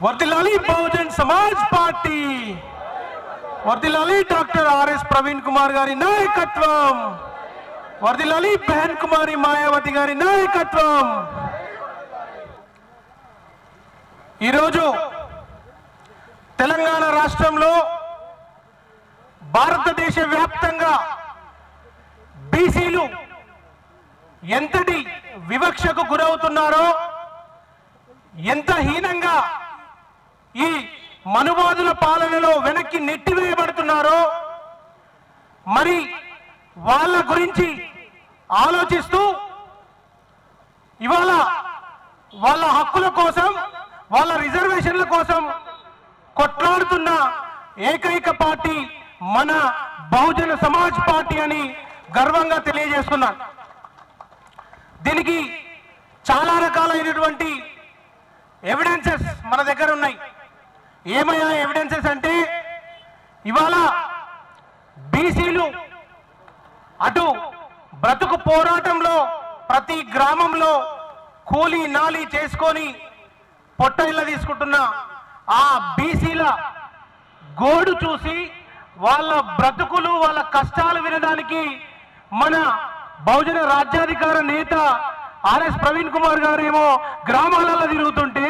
వర్దిలాలి Bahujan Samaj party వర్దిలాలి doctor RS Praveen Kumar గారి నాయకత్వం వర్దిలాలి బెహన్ కుమారి మాయావతి గారి నాయకత్వం ఈరోజు తెలంగాణ రాష్ట్రంలో భారతదేశ వ్యాప్తంగా బీసీలు ఎంతటి వివక్షకు గురవుతున్నారో ఎంత హీనంగా ఈ మనువాదుల పాలనలో వెనక్కి నెట్టివేయబడుతున్నారో మరి వాళ్ళ గురించి ఆలోచిస్తూ ఇవాళ వాళ్ళ హక్కుల కోసం వాళ్ళ రిజర్వేషన్ల కోసం కొట్లాడుతున్న ఏకైక పార్టీ మన బహుజన సమాజ్ పార్టీ అని గర్వంగా తెలియజేస్తున్నాను దీనికి చాలా రకాలైనటువంటి ఎవిడెన్సెస్ మన దగ్గర ఉన్నాయి ఏమయ్యా ఎవిడెన్సెస్ అంటే ఇవాళ బీసీలు అటు బ్రతుకు పోరాటంలో ప్రతి గ్రామంలో కూలీ నాలి చేసుకొని పొట్ట ఇళ్ళ తీసుకుంటున్న ఆ బీసీల గోడు చూసి వాళ్ళ బ్రతుకులు వాళ్ళ కష్టాలు వినడానికి మన బహుజన రాజ్యాధికార నేత ఆర్ఎస్ ప్రవీణ్ కుమార్ గారు ఏమో గ్రామాలలో తిరుగుతుంటే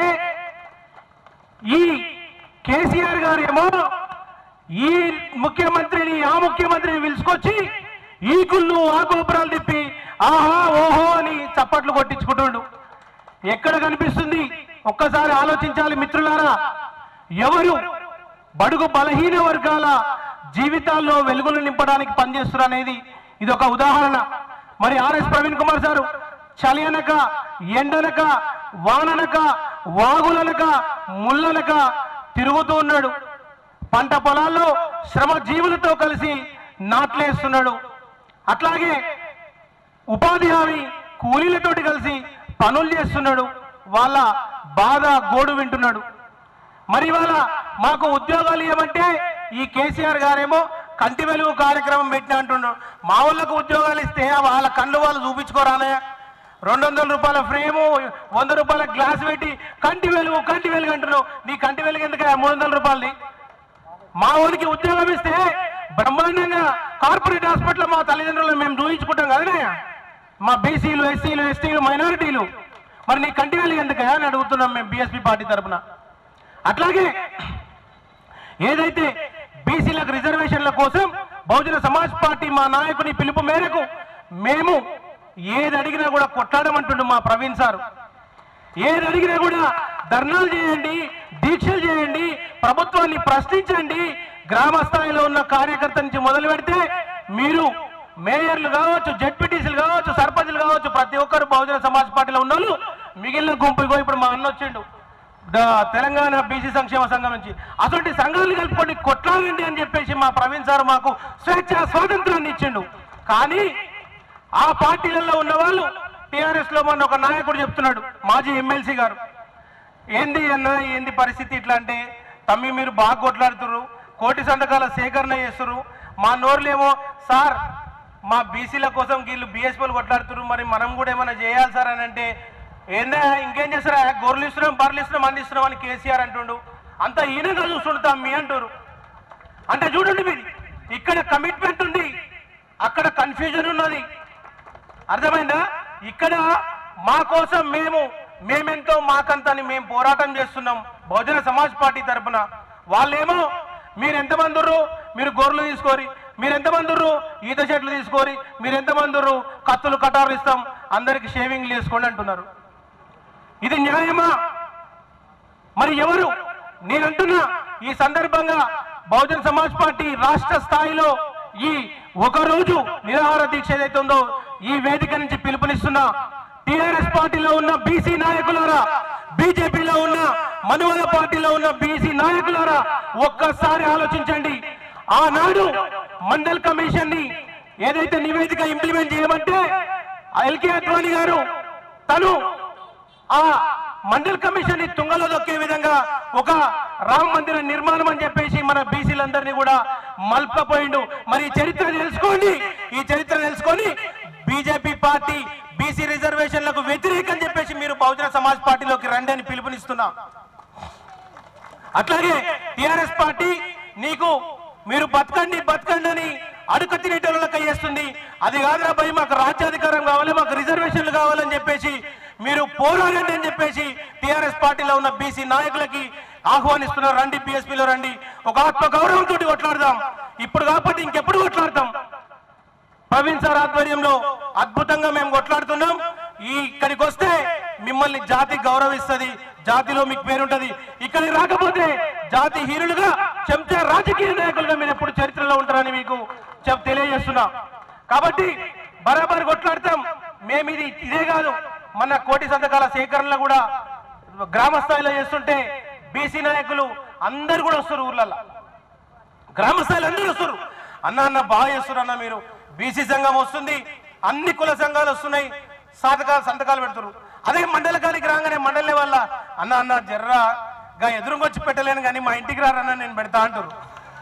ఈ కేసీఆర్ గారు ఏమో ఈ ముఖ్యమంత్రిని ఆ ముఖ్యమంత్రిని పిలుచుకొచ్చి ఈ కుళ్ళు ఆ గోపురాలు తిప్పి ఆహా ఓహో అని చప్పట్లు కొట్టించుకుంటుండు ఎక్కడ కనిపిస్తుంది ఒక్కసారి ఆలోచించాలి మిత్రులారా ఎవరు బడుగు బలహీన వర్గాల జీవితాల్లో వెలుగులు నింపడానికి పనిచేస్తున్నారు అనేది ఇది ఒక ఉదాహరణ మరి ఆర్ఎస్ ప్రవీణ్ కుమార్ సారు చలి అనక ఎండనక వాననక వాగులనక ముళ్ళనక తిరుగుతూ ఉన్నాడు పంట పొలాల్లో శ్రమ జీవులతో కలిసి నాట్లేస్తున్నాడు అట్లాగే ఉపాధి హామీ కూలీలతోటి కలిసి పనులు చేస్తున్నాడు వాళ్ళ బాధ గోడు వింటున్నాడు మరి ఇవాళ మాకు ఉద్యోగాలు ఇవ్వమంటే ఈ కేసీఆర్ గారేమో కంటి వెలుగు కార్యక్రమం పెట్టిన అంటున్నాడు మా వాళ్ళకు ఉద్యోగాలు ఇస్తే వాళ్ళ కళ్ళు వాళ్ళు చూపించుకోరానే రెండు వందల రూపాయల ఫ్రేము వంద రూపాయల గ్లాస్ పెట్టి కంటి వెలుగు కంటి వెలుగు అంటున్నావు నీ కంటి వెలుగు ఎందుకు మూడు వందల రూపాయలది మా ఊరికి ఉద్యోగం ఇస్తే బ్రహ్మాండంగా కార్పొరేట్ హాస్పిటల్ మా తల్లిదండ్రులు మేము చూపించుకుంటాం కదనే మా బీసీలు ఎస్సీలు ఎస్టీలు మైనారిటీలు మరి నీ కంటి వెలుగు ఎందుకయా అని అడుగుతున్నాం మేము బీఎస్పీ పార్టీ తరపున అట్లాగే ఏదైతే బీసీలకు రిజర్వేషన్ల కోసం బహుజన సమాజ్ పార్టీ మా నాయకుని పిలుపు మేరకు మేము ఏది అడిగినా కూడా కొట్లాడమంటుండు మా ప్రవీణ్ సార్ ఏది అడిగినా కూడా ధర్నాలు చేయండి దీక్షలు చేయండి ప్రభుత్వాన్ని ప్రశ్నించండి గ్రామ స్థాయిలో ఉన్న కార్యకర్త నుంచి మొదలు పెడితే మీరు మేయర్లు కావచ్చు జడ్పీటీసీలు కావచ్చు సర్పంచ్లు కావచ్చు ప్రతి ఒక్కరు బహుజన సమాజ్ పార్టీలో ఉన్న వాళ్ళు మిగిలిన గుంపు ఇగో ఇప్పుడు మా అన్న వచ్చిండు ద- తెలంగాణ బీసీ సంక్షేమ సంఘం నుంచి అటువంటి సంఘాలు కలుపుకొని కొట్లాడండి అని చెప్పేసి మా ప్రవీణ్ సార్ మాకు స్వేచ్ఛ స్వాతంత్రాన్ని ఇచ్చిండు కానీ ఆ పార్టీలలో ఉన్న వాళ్ళు టిఆర్ఎస్ లో మొన్న ఒక నాయకుడు చెప్తున్నాడు మాజీ ఎమ్మెల్సీ గారు ఏంది అన్న ఏంది పరిస్థితి ఇట్లా అంటే తమ్మి మీరు బాగా కొట్లాడుతున్నారు కోటి సంతకాల సేకరణ చేస్తున్నారు మా నోరులేమో సార్ మా బీసీల కోసం వీళ్ళు బీఎస్పీలు కొట్లాడుతున్నారు మరి మనం కూడా ఏమైనా చేయాలి సార్ అని అంటే ఏందా ఇంకేం చేస్తారా గొర్రెలు ఇస్తున్నాం బర్రెలు ఇస్తున్నాం అందిస్తున్నాం అని కేసీఆర్ అంటుండు అంత ఈయనగా చూస్తుంటా మీ అంటారు అంటే చూడండి మీరు ఇక్కడ కమిట్మెంట్ ఉంది అక్కడ కన్ఫ్యూజన్ ఉన్నది అర్థమైందా ఇక్కడ మా కోసం మేము మేమెంతో మాకంతని మేము పోరాటం చేస్తున్నాం బహుజన సమాజ్ పార్టీ తరపున వాళ్ళేమో మీరు ఎంతమంది ఉర్రు మీరు గొర్రెలు తీసుకోరి మీరు ఎంతమంది ఉర్రు ఈత చెట్లు తీసుకోరి మీరు ఎంతమంది ఉర్రు కత్తులు కటారులు ఇస్తాం అందరికి షేవింగ్లు చేసుకోండి అంటున్నారు ఇది న్యాయమా మరి ఎవరు నేనంటున్నా ఈ సందర్భంగా బహుజన్ సమాజ్ పార్టీ రాష్ట్ర స్థాయిలో ఈ ఒక రోజు నిరాహార దీక్ష ఏదైతే ఉందో ఈ వేదిక నుంచి పిలుపునిస్తున్నా టిఆర్ఎస్ పార్టీలో ఉన్న బీసీ నాయకులారా బీజేపీలో ఉన్న మనువల పార్టీలో ఉన్న బీసీ నాయకులారా ఒక్కసారి ఆలోచించండి ఆనాడు మండల్ కమిషన్ ని ఏదైతే నివేదిక ఇంప్లిమెంట్ చేయమంటే ఎల్కే అద్వానీ గారు తను ఆ మండల్ కమిషన్ ని తుంగలో దొక్కే విధంగా ఒక రామ మందిర నిర్మాణం అని చెప్పేసి మన బీసీలందరినీ కూడా మల్పపోయిండు మరి ఈ చరిత్ర తెలుసుకోండి ఈ చరిత్ర తెలుసుకొని బీజేపీ పార్టీ బీసీ రిజర్వేషన్లకు వ్యతిరేకం చెప్పేసి మీరు బహుజన సమాజ్ పార్టీలోకి రండి అని పిలుపునిస్తున్నా అట్లాగే టిఆర్ఎస్ పార్టీ నీకు మీరు బతకండి బతకండి అని అడుక తినేటోళ్ళకి అయ్యేస్తుంది అది కాదురా భయ్ మాకు రాజ్యాధికారం కావాలి మాకు రిజర్వేషన్లు కావాలని చెప్పేసి మీరు పోరాడండి అని చెప్పేసి టిఆర్ఎస్ పార్టీలో ఉన్న బీసీ నాయకులకి ఆహ్వానిస్తున్నారు రండి పిఎస్పీలో రండి ఒక ఆత్మ గౌరవంతో కొట్లాడదాం ఇప్పుడు కాబట్టి ఇంకెప్పుడు కొట్లాడతాం ప్రవీణ్ సార్ ఆధ్వర్యంలో అద్భుతంగా మేము కొట్లాడుతున్నాం ఈ ఇక్కడికి వస్తే మిమ్మల్ని జాతి గౌరవిస్తది జాతిలో మీకు పేరుంటది ఇక్కడికి రాకపోతే జాతి హీరులుగా చెంచా రాజకీయ నాయకులుగా మీరు ఎప్పుడు చరిత్రలో ఉంటారని మీకు చెప్ తెలియజేస్తున్నా కాబట్టి బరాబర్ కొట్లాడతాం మేము ఇది ఇదే కాదు మన కోటి సంతకాల సేకరణలో కూడా గ్రామ స్థాయిలో చేస్తుంటే బీసీ నాయకులు అందరు కూడా వస్తారు ఊర్లలో గ్రామ స్థాయిలో అందరూ వస్తారు అన్న అన్న బాగా చేస్తారు అన్న మీరు బీసీ సంఘం వస్తుంది అన్ని కుల సంఘాలు వస్తున్నాయి సాధకాలు సంతకాలు పెడుతున్నారు అదే మండల కాడికి రాగానే మండలి వల్ల అన్న అన్న జర్రా గా ఎదురుకొచ్చి పెట్టలేను కానీ మా ఇంటికి రారన్న నేను పెడతా అంటారు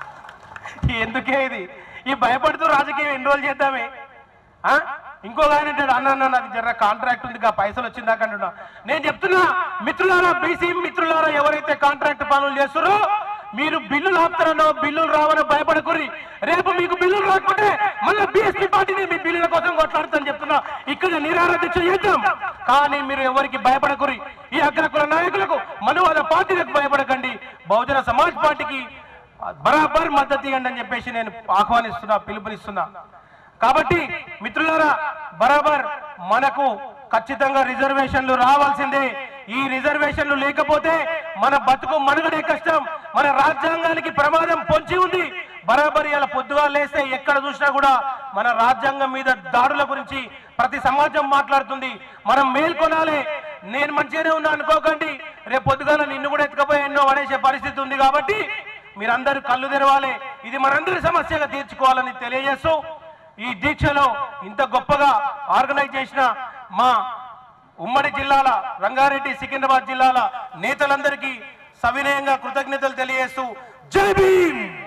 ఎందుకే ఇది ఈ భయపడుతూ రాజకీయం ఎన్రోల్ చేద్దామే ఆ? ఇంకో ఆయన అంటాడు అన్న అన్న నాకు జర్ర కాంట్రాక్ట్ ఉంది గా పైసలు వచ్చిందాక అంటున్నా నేను చెప్తున్నా మిత్రులారా బీసీ మిత్రులారా ఎవరైతే కాంట్రాక్ట్ పనులు చేస్తారో మీరు బిల్లులు ఆపుతారనో బిల్లులు రావనో భయపడకుర్రి రేపు మీకు బిల్లులు రాకుంటే మళ్ళీ బీఎస్పీ పార్టీని మీ బిల్లుల కోసం కొట్లాడుతాను చెప్తున్నా ఇక్కడ నిరారాధ్యక్ష చేద్దాం కానీ మీరు ఎవరికి భయపడకుర్రి ఈ అగ్రకుల నాయకులకు మనువాద పార్టీలకు భయపడకండి బహుజన సమాజ్ పార్టీకి బరాబర్ మద్దతు ఇవ్వండి అని చెప్పేసి నేను ఆహ్వానిస్తున్నా పిలుపునిస్తున్నా కాబట్టి మిత్రులారా బరాబర్ మనకు ఖచ్చితంగా రిజర్వేషన్లు రావాల్సిందే ఈ రిజర్వేషన్లు లేకపోతే మన బతుకు మనుగడే కష్టం మన రాజ్యాంగానికి ప్రమాదం పొంచి ఉంది బరాబర్ ఇలా పొద్దుగా లేస్తే ఎక్కడ చూసినా కూడా మన రాజ్యాంగం మీద దాడుల గురించి ప్రతి సమాజం మాట్లాడుతుంది మనం మేల్కొనాలి నేను మంచిగానే ఉన్నా అనుకోకండి రేపు పొద్దుగాల నిన్ను కూడా ఎత్తుకపోయి ఎన్నో పడేసే పరిస్థితి ఉంది కాబట్టి మీరందరూ కళ్ళు తెరవాలి ఇది మనందరి సమస్యగా తీర్చుకోవాలని తెలియజేస్తూ ఈ దీక్షలో ఇంత గొప్పగా ఆర్గనైజ్ చేసిన మా ఉమ్మడి జిల్లాల రంగారెడ్డి సికింద్రాబాద్ జిల్లాల నేతలందరికీ సవినయంగా కృతజ్ఞతలు తెలియజేస్తూ జై భీమ్